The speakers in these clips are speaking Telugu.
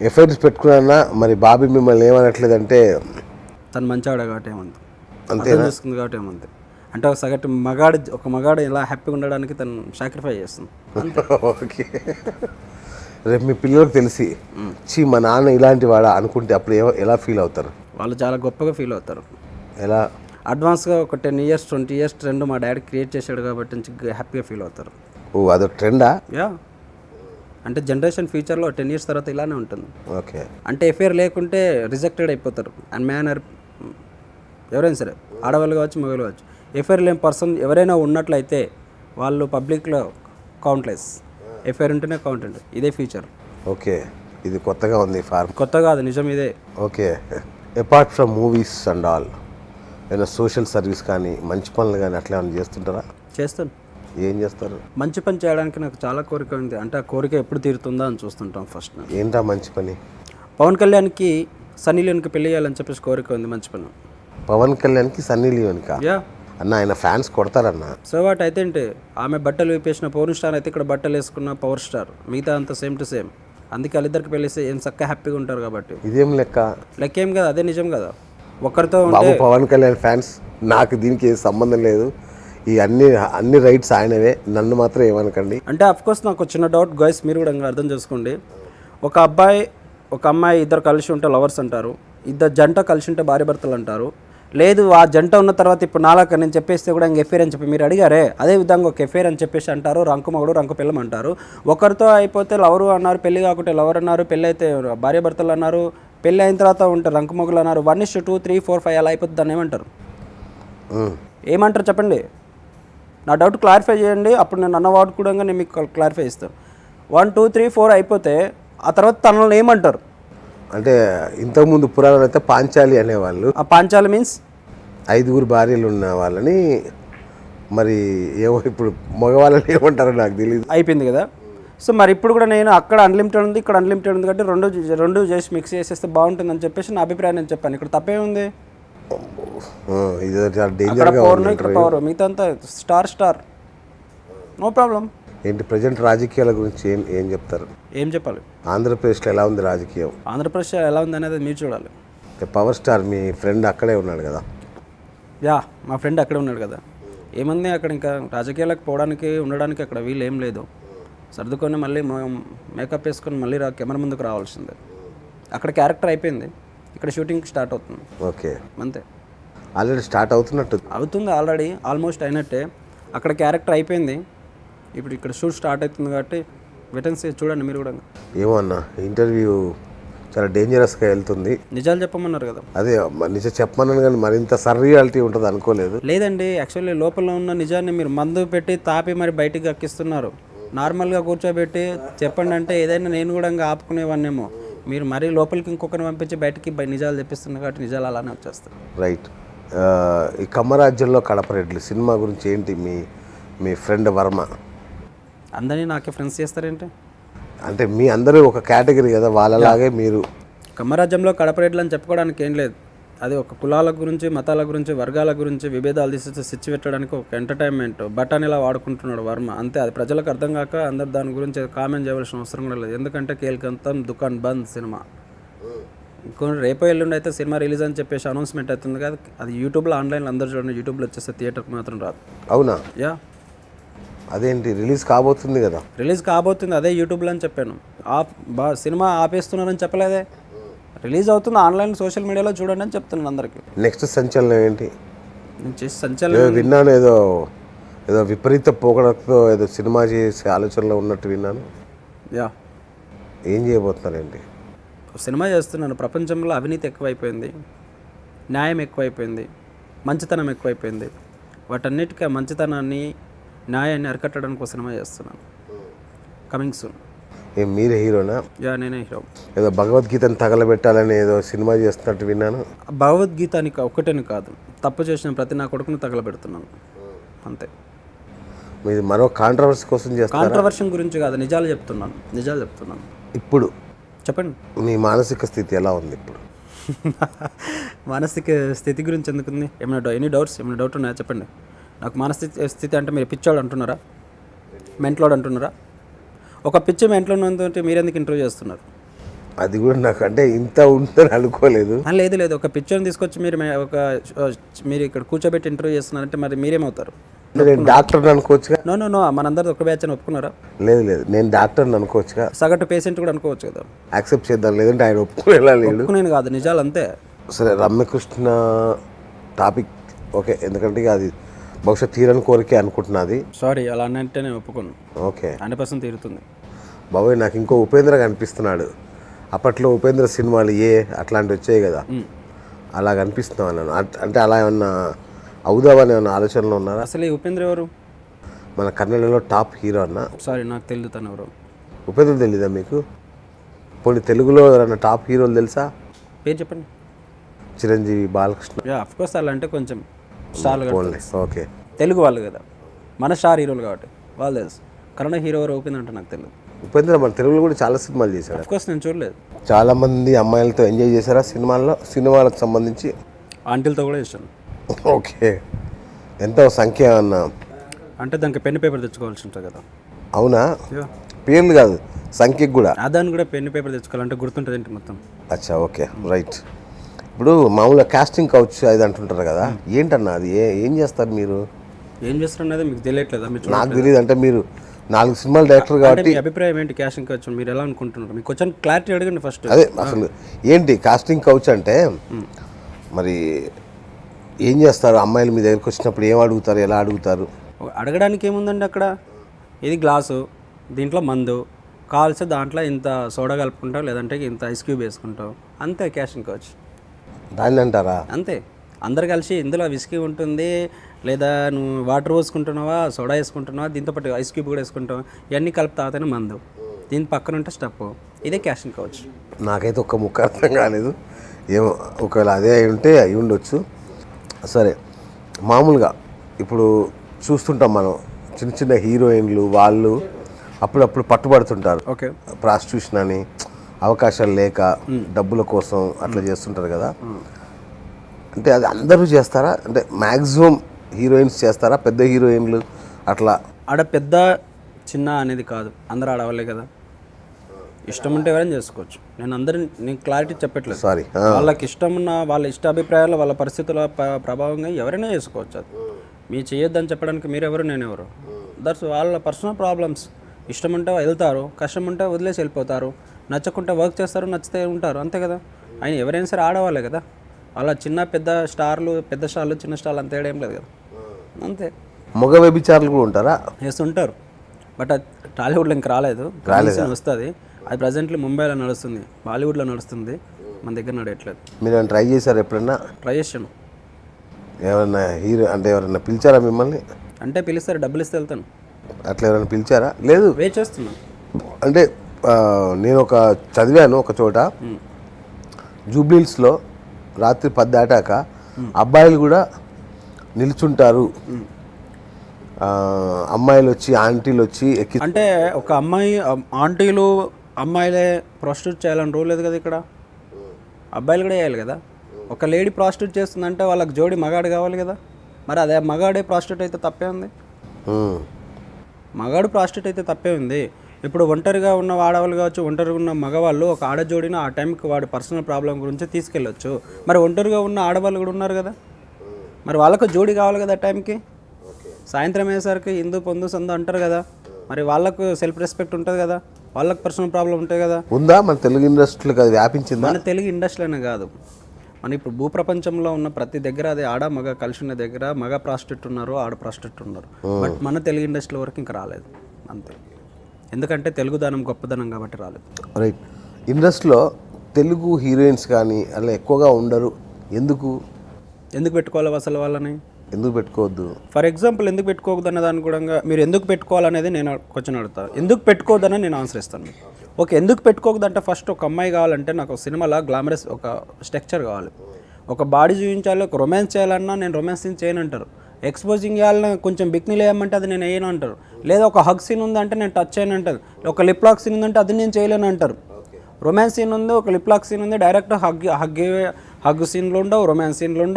ఎఫ్ఐఆర్స్ పెట్టుకున్నా మరి బాబీ మిమ్మల్ని ఏమనట్లేదంటే తను మంచివాడు కాబట్టి ఏమంది అంతేనా? అర్థం చేసుకుంది కాబట్టి ఏమంది అంటే ఒక సగటు మగాడు ఒక మగాడు ఇలా హ్యాపీగా ఉండడానికి తను సాక్రిఫై చేస్తుంది ఓకే రేపు మీ పిల్లలకు తెలిసి చీ మా నాన్న ఇలాంటి వాడా అనుకుంటే అప్పుడు ఏమో ఎలా ఫీల్ అవుతారు వాళ్ళు చాలా గొప్పగా ఫీల్ అవుతారు ఎలా అడ్వాన్స్గా ఒక ten years twenty years trend మా డాడీ క్రియేట్ చేశాడు కాబట్టి నుంచి హ్యాపీగా ఫీల్ అవుతారు ఓ అదొక ట్రెండా యా అంటే జనరేషన్ ఫ్యూచర్లో టెన్ ఇయర్స్ తర్వాత ఇలానే ఉంటుంది ఓకే అంటే ఎఫ్ఐఆర్ లేకుంటే రిజెక్టెడ్ అయిపోతారు అండ్ మ్యానర్ ఎవరైనా సరే ఆడవాళ్ళు కావచ్చు మగవాళ్ళు కావచ్చు ఎఫ్ఐఆర్ లేని పర్సన్ ఎవరైనా ఉన్నట్లయితే వాళ్ళు పబ్లిక్లో కౌంట్లెస్ ఎఫ్ఐఆర్ ఉంటేనే కౌంట్ ఉంటుంది ఇదే ఫ్యూచర్ ఓకే ఇది కొత్తగా ఉంది ఫార్మ్ కొత్త కాదు నిజం ఇదే okay apart from movies and all ఏదైనా సోషల్ సర్వీస్ కానీ మంచి పనులు కానీ అట్లా ఏమైనా చేస్తుంటారా చేస్తాను ఏం చేస్తారు మంచి పని చేయడానికి నాకు చాలా కోరిక ఉంది అంటే ఆ కోరిక ఎప్పుడు తీరుతుందా అని చూస్తుంటాం ఫస్ట్ నేను ఏంటా మంచి పని పవన్ కళ్యాణ్కి సన్నీ లియోన్కి పెళ్లి చేయాలని చెప్పేసి కోరిక ఉంది మంచి పని పవన్ కళ్యాణ్కి సన్నీ లియోన్కా యా అన్న ఆయన ఫ్యాన్స్ కొడతారన్న సో వాట్ అయితే ఏంటి ఆమె బట్టలు విప్పేసిన పవర్ స్టార్ అయితే ఇక్కడ బట్టలు వేసుకున్న పవర్ స్టార్ మిగతా అంతా సేమ్ టు సేమ్ అందుకే వాళ్ళిద్దరికి పెళ్ళిస్తే ఏం చక్కగా హ్యాపీగా ఉంటారు కాబట్టి ఇదేం లెక్క లెక్క ఏం కదా అదే నిజం కదా ఒక్కరితో ఉంటే బాబు పవన్ కళ్యాణ్ ఫ్యాన్స్ నాకు దీనికి ఏ సంబంధం లేదు ఈ అన్ని అన్ని రైట్స్ ఆయనవే నన్ను మాత్రం ఏమనకండి అంటే కోర్స్ నాకు చిన్న డౌట్ గైస్ మీరు కూడా ఇంకా అర్థం చేసుకోండి ఒక అబ్బాయి ఒక అమ్మాయి ఇద్దరు కలిసి ఉంటే లవర్స్ అంటారు ఇద్దరు జంట కలిసి ఉంటే భార్య భర్తలు అంటారు లేదు ఆ జంట ఉన్న తర్వాత ఇప్పుడు నాలాక నేను చెప్పేస్తే కూడా ఇంక ఎఫేర్ అని చెప్పి మీరు అడిగారే అదే విధంగా ఒక ఎఫేర్ అని చెప్పేసి అంటారు రంకు మగుడు రంకు పిల్లం అంటారు ఒకరితో అయిపోతే లవరు అన్నారు పెళ్లి కాకుంటే లవర్ అన్నారు పెళ్ళి అయితే భార్య భర్తలు అన్నారు పెళ్ళి అయిన తర్వాత ఉంటే రంకు మొగులు అన్నారు one is two three four five అలా అయిపోతుంది దాన్ని ఏమంటారు ఉమ్. ఏమంటారు చెప్పండి నా డౌట్ క్లారిఫై చేయండి అప్పుడు నేను అన్న వాడు కూడా నేను మీకు క్లారిఫై ఇస్తాను వన్ టూ త్రీ ఫోర్ అయిపోతే ఆ తర్వాత తనని ఏమంటారు అంటే ఇంతకుముందు పురాణాలు అయితే పాంచాలి అనేవాళ్ళు ఆ పాంచాలి మీన్స్ ఐదుగురు భార్యలు ఉన్న వాళ్ళని మరి ఏమో ఇప్పుడు మగవాళ్ళని ఏమంటారో నాకు తెలియదు అయిపోయింది కదా సో మరి ఇప్పుడు కూడా నేను అక్కడ అన్లిమిటెడ్ ఉంది ఇక్కడ అన్లిమిటెడ్ ఉంది కాబట్టి రెండు రెండు చేసి మిక్స్ చేసేస్తే బాగుంటుందని చెప్పేసి నా అభిప్రాయం నేను చెప్పాను ఇక్కడ తప్పే ఉంది ఆ, ఇది చాలా అక్కడ డేంజర్గా పవర్ ఉంది ఇక్కడ పవర్ మిగతా అంతా స్టార్ స్టార్ నో ప్రాబ్లం ఏంటి ప్రజెంట్ రాజకీయాల గురించి ఏం ఏం చెప్తారు ఏం చెప్పాలి ఆంధ్రప్రదేశ్లో ఎలా ఉంది రాజకీయం ఆంధ్రప్రదేశ్ ఎలా ఉంది అనేది మీరు చూడాలి అంటే పవర్ స్టార్ మీ ఫ్రెండ్ అక్కడే ఉన్నాడు కదా యా మా ఫ్రెండ్ అక్కడే ఉన్నాడు కదా ఏముంది అక్కడ ఇంకా రాజకీయాలకు పోవడానికి ఉండడానికి అక్కడ వీలు ఏం లేదు సర్దుకొని మళ్ళీ మ- మేకప్ వేసుకొని మళ్ళీ రా కెమెరా ముందుకు రావాల్సిందే అక్కడ క్యారెక్టర్ అయిపోయింది ఇక్కడ షూటింగ్ స్టార్ట్ అవుతుంది ఓకే అంతే ఆల్రెడీ స్టార్ట్ అవుతున్నట్టు అవుతుంది ఆల్రెడీ ఆల్మోస్ట్ అయినట్టే అక్కడ క్యారెక్టర్ అయిపోయింది ఇప్పుడు ఇక్కడ షూట్ స్టార్ట్ అవుతుంది కాబట్టి వెటన్సీ చూడండి మీరు కూడా ఏమో అన్న ఇంటర్వ్యూ చాలా డేంజరస్గా వెళ్తుంది నిజాలు చెప్పమన్నారు కదా అదే మ- నిజం చెప్పమన్నాను కానీ మరింత సర్రియాలిటీ ఉంటుంది అనుకోలేదు లేదండి యాక్చువల్లీ లోపల ఉన్న నిజాన్ని మీరు మందు పెట్టి తాపి మరి బయటికి గక్కిస్తున్నారు నార్మల్గా కూర్చోబెట్టి చెప్పండి అంటే ఏదైనా నేను కూడా ఇంకా ఆపుకునేవాన్నేమో మీరు మరీ లోపలికి ఇంకొకరిని పంపించి బయటికి బయ- నిజాలు తెప్పిస్తున్నారు కాబట్టి నిజాలు అలానే వచ్చేస్తాయి రైట్ ఆ, ఈ కమ్మరాజ్యంలో కడపరెడ్లు సినిమా గురించి ఏంటి మీ మీ ఫ్రెండ్ వర్మ అందరినీ నాకే ఫ్రెండ్స్ చేస్తారేంటి అంటే మీ అందరూ ఒక కేటగిరీ కదా వాళ్ళలాగే మీరు కమ్మరాజ్యంలో కడపరేట్లు అని చెప్పుకోవడానికి ఏం లేదు అది ఒక కులాల గురించి మతాల గురించి వర్గాల గురించి విభేదాలు తీసి సిచ్చి పెట్టడానికి ఒక ఎంటర్టైన్మెంట్ బటన్ ఇలా వాడుకుంటున్నాడు వర్మ అంతే అది ప్రజలకు అర్థం కాక అందరు దాని గురించి కామెంట్ చేయవలసిన అవసరం కూడా లేదు ఎందుకంటే కేల్కంతం దుకాన్ బంద్ సినిమా ఇంకో రేపు ఎల్లుండి అయితే సినిమా రిలీజ్ అని చెప్పేసి అనౌన్స్మెంట్ అవుతుంది కదా అది యూట్యూబ్లో ఆన్లైన్లో అందరు చూడండి యూట్యూబ్లో వచ్చేస్తే థియేటర్కి మాత్రం రాదు అవునా యా అదేంటి రిలీజ్ కాబోతుంది కదా రిలీజ్ కాబోతుంది అదే యూట్యూబ్లో అని చెప్పాను ఆప్ బా సినిమా ఆపేస్తున్నారని చెప్పలేదే రిలీజ్ అవుతుంది ఆన్లైన్ సోషల్ మీడియాలో చూడండి అని చెప్తున్నాను అందరికీ నెక్స్ట్ సంచలనం ఏంటి నేను చేసి సంచలనం ఏదో విన్నాను ఏదో ఏదో విపరీత పోకడతో ఏదో సినిమా చేసే ఆలోచనలో ఉన్నట్టు విన్నాను యా ఏం చేయబోతున్నారండి సినిమా చేస్తున్నాను ప్రపంచంలో అవినీతి ఎక్కువైపోయింది న్యాయం ఎక్కువైపోయింది మంచితనం ఎక్కువైపోయింది వాటన్నిటికీ ఆ మంచితనాన్ని న్యాయాన్ని అరికట్టడానికి ఒక సినిమా చేస్తున్నాను కమింగ్ సూన్ ఏం మీరే హీరోనా యా నేనే హీరో ఏదో భగవద్గీతను తగలబెట్టాలని ఏదో సినిమా చేస్తున్నట్టు విన్నాను భగవద్గీత అని కా- ఒక్కటని కాదు తప్పు చేసిన ప్రతి నా కొడుకును తగలబెడుతున్నాను అంతే మీది మరో కాంట్రవర్సీ కోసం చేస్తారు కాంట్రవర్షన్ గురించి కాదు నిజాలు చెప్తున్నాను నిజాలు చెప్తున్నాను ఇప్పుడు చెప్పండి మీ మానసిక స్థితి ఎలా ఉంది ఇప్పుడు మానసిక స్థితి గురించి ఎందుకుంది ఏమైనా డౌ- ఎనీ డౌట్స్ ఏమైనా డౌట్ ఉన్నాయా చెప్పండి నాకు మానసిక స్థితి అంటే మీరు పిచ్చోడు అంటున్నారా మెంట్లోడు అంటున్నారా ఒక పిచ్చి మెంట్లో ఉన్నందుకు మీరు ఎందుకు ఇంటర్వ్యూ చేస్తున్నారు అది కూడా నాకు అంటే ఇంత ఉంటుందని అనుకోలేదు ఆ, లేదు లేదు ఒక పిక్చర్ని తీసుకొచ్చి మీరు మే- ఒక ఆ, మీరు ఇక్కడ కూర్చోబెట్టి ఇంటర్వ్యూ చేస్తున్నారంటే మరి మీరేమవుతారు నేను డాక్టర్ అనుకోవచ్చుగా నో నో నో మనందరిది ఒక బ్యాచ్ అని ఒప్పుకున్నారా లేదు లేదు నేను డాక్టర్ అనుకోవచ్చుగా సగటు పేషెంట్ కూడా అనుకోవచ్చు కదా యాక్సెప్ట్ చేద్దాం లేదంటే ఆయన ఒప్పుకునేలా లేడు ఒప్పుకునేది కాదు నిజాలు అంతే సరే రమ్యకృష్ణ టాపిక్ ఓకే ఎందుకంటే ఇక అది బహుశా తీరని కోరికే అనుకుంటున్నది సారీ అలా అంటే నేను ఒప్పుకోను ఓకే హండ్రెడ్ పర్సెంట్ తీరుతుంది బాబాయ్ నాకు ఇంకో ఉపేంద్ర కనిపిస్తున్నాడు అప్పట్లో ఉపేంద్ర సినిమాలు ఏ అట్లాంటివి వచ్చాయి కదా అలా కనిపిస్తున్నావు అన్నాను అట్- అంటే అలా ఏమన్నా అవుదామని ఏమన్నా ఆలోచనలో ఉన్నారా అసలు ఈ ఉపేంద్ర ఎవరు మన కన్నడలో టాప్ హీరో అన్న సారీ నాకు తెలియదు తను ఎవరు ఉపేంద్ర తెలీదా మీకు పోనీ తెలుగులో ఎవరన్నా టాప్ హీరోలు తెలుసా పేరు చెప్పండి Chiranjeevi Balakrishna yeah of course అలా అంటే కొంచెం స్టార్లు ఓన్లీ ఓకే తెలుగు వాళ్ళు కదా మన స్టార్ హీరోలు కాబట్టి వాళ్ళు తెలుసు కన్నడ హీరో ఎవరు ఓపెన్ అంటే నాకు తెలియదు ఉపేంద్ర మన తెలుగులో కూడా చాలా సినిమాలు చేశాడు అఫ్ కోర్స్ నేను చూడలేదు చాలా మంది అమ్మాయిలతో ఎంజాయ్ చేశారా సినిమాల్లో సినిమాలకు సంబంధించి ఆంటీలతో కూడా ఇష్టం ఓకే ఎంతో సంఖ్య అన్న అంటే దానికి పెన్ పేపర్ తెచ్చుకోవాల్సి ఉంటుంది కదా అవునా యా పేర్లు కాదు సంఖ్యకు కూడా ఆ దాన్ని కూడా పెన్ పేపర్ తెచ్చుకోవాలంటే గుర్తుంటుంది ఏంటి మొత్తం అచ్చా ఓకే రైట్ ఇప్పుడు మామూలుగా కాస్టింగ్ కౌచ్ అది అంటుంటారు కదా ఏంటన్నా అది ఏ ఏం చేస్తారు మీరు ఏం చేస్తారు అనేది మీకు తెలియట్లేదా మీరు చూడ- నాకు తెలియదు అంటే మీరు నాలుగు సినిమాలు డైరెక్టర్ అంటే కాబట్టి మీ అభిప్రాయం ఏంటి క్యాషింగ్ ఖర్చు మీరు ఎలా అనుకుంటున్నారు మీకు కొంచెం క్లారిటీ అడగండి ఫస్ట్ అదే అసలు ఏంటి కాస్టింగ్ కౌచ్ అంటే మరి ఏం చేస్తారు అమ్మాయిలు మీ దగ్గరికి వచ్చినప్పుడు ఏం అడుగుతారు ఎలా అడుగుతారు అడగడానికి ఏముందండి అక్కడ ఇది గ్లాసు దీంట్లో మందు కావాల్సి దాంట్లో ఇంత సోడా కలుపుకుంటావు లేదంటే ఇంత ఐస్ క్యూబ్ వేసుకుంటావు అంతే క్యాషింగ్ కోచ్ దాన్ని అంటారా అంతే అందరు కలిసి ఇందులో విస్కీ ఉంటుంది లేదా నువ్వు వాటర్ పోసుకుంటున్నావా సోడా వేసుకుంటున్నావా దీంతో పాటు ఐస్ క్యూబ్ కూడా వేసుకుంటావా ఇవన్నీ కలిపి తాగితేనే మందు దీని పక్కన ఉంటే స్టప్ ఇదే క్యాషింగ్ కోచ్ నాకైతే ఒక్క ముక్క అర్థం కాలేదు ఏమో ఒకవేళ అదే అయి ఉంటే అయి ఉండొచ్చు సరే మామూలుగా ఇప్పుడు చూస్తుంటాం మనం చిన్న చిన్న హీరోయిన్లు వాళ్ళు అప్పుడప్పుడు పట్టుబడుతుంటారు ఓకే ప్రాస్టిట్యూషన్ అని అవకాశాలు లేక డబ్బుల కోసం అట్లా చేస్తుంటారు కదా అంటే అది అందరూ చేస్తారా అంటే మ్యాక్సిమం హీరోయిన్స్ చేస్తారా పెద్ద హీరోయిన్లు అట్లా ఆడ పెద్ద చిన్న అనేది కాదు అందరూ ఆడవాళ్ళే కదా ఇష్టం ఉంటే ఎవరైనా చేసుకోవచ్చు నేను అందరిని నేను క్లారిటీ చెప్పట్లేదు సారీ వాళ్ళకి ఇష్టం ఉన్న వాళ్ళ ఇష్ట అభిప్రాయాలు వాళ్ళ పరిస్థితుల ప- ప్రభావంగా ఎవరైనా చేసుకోవచ్చు అది మీ చేయొద్దని చెప్పడానికి మీరెవరు నేనెవరు దట్స్ వాళ్ళ పర్సనల్ ప్రాబ్లమ్స్ ఇష్టం ఉంటే వెళ్తారు కష్టం ఉంటే వదిలేసి వెళ్ళిపోతారు నచ్చకుంటే వర్క్ చేస్తారు నచ్చితే ఉంటారు అంతే కదా ఆయన ఎవరైనా సరే ఆడవాళ్ళే కదా అలా చిన్న పెద్ద స్టార్లు పెద్ద స్టార్లు చిన్న స్టార్లు అంత ఏం లేదు కదా అంతే మగ వ్యభిచారులు కూడా ఉంటారా చేస్తుంటారు బట్ అది టాలీవుడ్లో ఇంకా రాలేదు వస్తుంది అది ప్రజెంట్లీ ముంబైలో నడుస్తుంది బాలీవుడ్లో నడుస్తుంది మన దగ్గర నడయట్లేదు మీరు ఏమైనా ట్రై చేశారు ఎప్పుడన్నా ట్రై చేసాను ఏమన్నా హీరో అంటే ఎవరన్నా పిలిచారా మిమ్మల్ని అంటే పిలుస్తారు డబ్బులు ఇస్తే వెళ్తాను అట్లా ఎవరైనా పిలిచారా లేదు వెయిట్ చేస్తున్నాను అంటే ఆ, నేను ఒక చదివాను ఒక చోట జూబ్లీల్స్లో రాత్రి పది దాటాక అబ్బాయిలు కూడా నిల్చుంటారు ఆ, అమ్మాయిలు వచ్చి ఆంటీలు వచ్చి ఎక్కి అంటే ఒక అమ్మాయి అమ్- ఆంటీలు అమ్మాయిలే ప్రాస్టిట్యూట్ చేయాలని రూల్ లేదు కదా ఇక్కడ అబ్బాయిలు కూడా చేయాలి కదా ఒక లేడీ ప్రాస్టిట్యూట్ చేస్తుందంటే వాళ్ళకి జోడి మగాడు కావాలి కదా మరి అదే మగాడే ప్రాస్టిట్యూట్ అయితే తప్పే ఉంది ఉమ్, మగాడు ప్రాస్టిట్యూట్ అయితే తప్పే ఉంది ఇప్పుడు ఒంటరిగా ఉన్న ఆడవాళ్ళు కావచ్చు ఒంటరిగా ఉన్న మగవాళ్ళు ఒక ఆడజోడిని ఆ టైంకి వాడి పర్సనల్ ప్రాబ్లం గురించి తీసుకెళ్ళొచ్చు మరి ఒంటరిగా ఉన్న ఆడవాళ్ళు కూడా ఉన్నారు కదా మరి వాళ్ళకు జోడి కావాలి కదా ఆ టైంకి సాయంత్రం అయ్యేసరికి ఇందు పొందు సందు అంటారు కదా మరి వాళ్ళకు సెల్ఫ్ రెస్పెక్ట్ ఉంటుంది కదా వాళ్ళకు పర్సనల్ ప్రాబ్లం ఉంటుంది కదా ఉందా మన తెలుగు ఇండస్ట్రీలకు అది వ్యాపించిందా మన తెలుగు ఇండస్ట్రీలోనే కాదు మన ఇప్పుడు భూప్రపంచంలో ఉన్న ప్రతి దగ్గర అది ఆడ మగ కలిసి ఉన్న దగ్గర మగ ప్రాస్టిట్యూట్ ఉన్నారు ఆడ ప్రాస్టిట్యూట్ ఉన్నారు బట్ మన తెలుగు ఇండస్ట్రీ వరకు ఇంకా రాలేదు అంతే ఎందుకంటే తెలుగుదనం గొప్పదనం కాబట్టి రాలేదు రైట్ ఇండస్ట్రీలో తెలుగు హీరోయిన్స్ కానీ అలా ఎక్కువగా ఉండరు ఎందుకు ఎందుకు పెట్టుకోవాలి అసలు వాళ్ళని ఎందుకు పెట్టుకోవద్దు ఫర్ ఎగ్జాంపుల్ ఎందుకు పెట్టుకోవద్దు అన్న దాని కూడా మీరు ఎందుకు పెట్టుకోవాలనేది నేను క్వశ్చన్ అడుగుతాను ఎందుకు పెట్టుకోవద్దని నేను ఆన్సర్ ఇస్తాను ఓకే ఎందుకు పెట్టుకోవద్దు అంటే ఫస్ట్ ఒక అమ్మాయి కావాలంటే నాకు ఒక సినిమాలో గ్లామరస్ ఒక స్ట్రక్చర్ కావాలి ఒక బాడీ చూపించాలి ఒక రొమాన్స్ చేయాలన్నా నేను రొమాన్స్ సీన్ చేయను అంటారు ఎక్స్పోజింగ్ చేయాలన్నా కొంచెం బిక్నీలు వేయమంటే అది నేను వేయను అంటారు లేదా ఒక హగ్ సీన్ ఉందంటే నేను టచ్ చేయను అంటారు ఒక లిప్ లాక్ సీన్ ఉందంటే అది నేను చేయలేను అంటారు రొమాన్స్ సీన్ ఉంది ఒక లిప్ లాక్ సీన్ ఉంది డైరెక్ట్ హగ్ హగ్ హగ్ సీన్లు ఉండవు రొమాన్స్ సీన్లు ఉండవు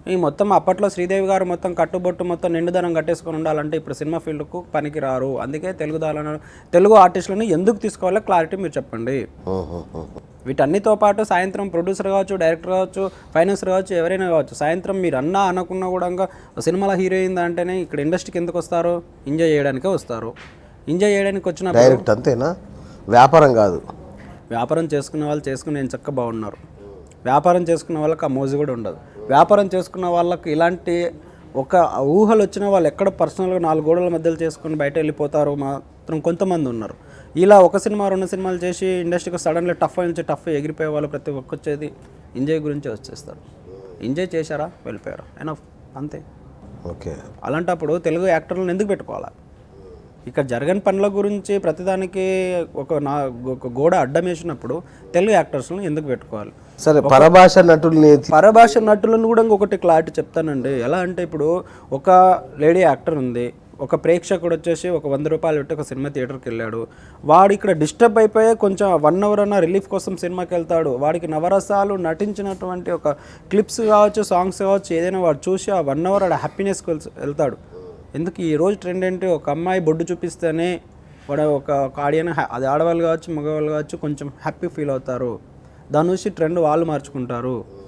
ఈ మొత్తం అప్పట్లో శ్రీదేవి గారు మొత్తం కట్టుబొట్టు మొత్తం నిండుదనం కట్టేసుకొని ఉండాలంటే ఇప్పుడు సినిమా ఫీల్డ్కు పనికి రారు అందుకే తెలుగు దాలను తెలుగు ఆర్టిస్టులను ఎందుకు తీసుకోవాలో క్లారిటీ మీరు చెప్పండి వీటన్నితో పాటు సాయంత్రం ప్రొడ్యూసర్ కావచ్చు డైరెక్టర్ కావచ్చు ఫైనాన్సర్ కావచ్చు ఎవరైనా కావచ్చు సాయంత్రం మీరు అన్నా అనకున్నా కూడా ఇంకా సినిమాలో హీరోయిన్ అంటేనే ఇక్కడ ఇండస్ట్రీకి ఎందుకు వస్తారు ఎంజాయ్ చేయడానికే వస్తారు ఎంజాయ్ చేయడానికి వచ్చినప్పుడు డైరెక్ట్ అంతేనా వ్యాపారం కాదు వ్యాపారం చేసుకునే వాళ్ళు చేసుకుని నేను చక్క బాగున్నారు వ్యాపారం చేసుకునే వాళ్ళకి ఆ మోజు కూడా ఉండదు వ్యాపారం చేసుకున్న వాళ్ళకి ఇలాంటి ఒక ఊహలు వచ్చిన వాళ్ళు ఎక్కడ పర్సనల్గా నాలుగు గోడల మధ్యలో చేసుకుని బయట వెళ్ళిపోతారు మాత్రం కొంతమంది ఉన్నారు ఇలా ఒక సినిమా రెండు సినిమాలు చేసి ఇండస్ట్రీకి సడన్లీ టఫ్ నుంచి టఫ్ ఎగిరిపోయే వాళ్ళు ప్రతి ఒక్క వచ్చేది ఎంజాయ్ గురించి వచ్చేస్తారు ఎంజాయ్ చేశారా వెళ్ళిపోయారా అయినా అంతే ఓకే అలాంటప్పుడు తెలుగు యాక్టర్లను ఎందుకు పెట్టుకోవాలా ఇక్కడ జరగని పనుల గురించి ప్రతిదానికి ఒక నా ఒక గోడ అడ్డం వేసినప్పుడు తెలుగు యాక్టర్స్ను ఎందుకు పెట్టుకోవాలి సరే పరభాష నటుల్ని పరభాష నటులను కూడా ఇంకొకటి క్లారిటీ చెప్తానండి ఎలా అంటే ఇప్పుడు ఒక లేడీ యాక్టర్ ఉంది ఒక ప్రేక్షకుడు వచ్చేసి ఒక వంద రూపాయలు పెట్టి ఒక సినిమా థియేటర్కి వెళ్ళాడు వాడు ఇక్కడ డిస్టర్బ్ అయిపోయి కొంచెం వన్ అవర్ అన్న రిలీఫ్ కోసం సినిమాకి వెళ్తాడు వాడికి నవరసాలు నటించినటువంటి ఒక క్లిప్స్ కావచ్చు సాంగ్స్ కావచ్చు ఏదైనా వాడు చూసి ఆ వన్ అవర్ ఆడ హ్యాపీనెస్కి వెళ్తాడు ఎందుకు ఈ రోజు ట్రెండ్ ఏంటి ఒక అమ్మాయి బొడ్డు చూపిస్తేనే వాడు ఒక ఒక ఆడియన్ హ్యా- అది ఆడవాళ్ళు కావచ్చు మగవాళ్ళు కావచ్చు కొంచెం హ్యాపీ ఫీల్ అవుతారు దాని నుంచి ట్రెండ్ వాళ్ళు మార్చుకుంటారు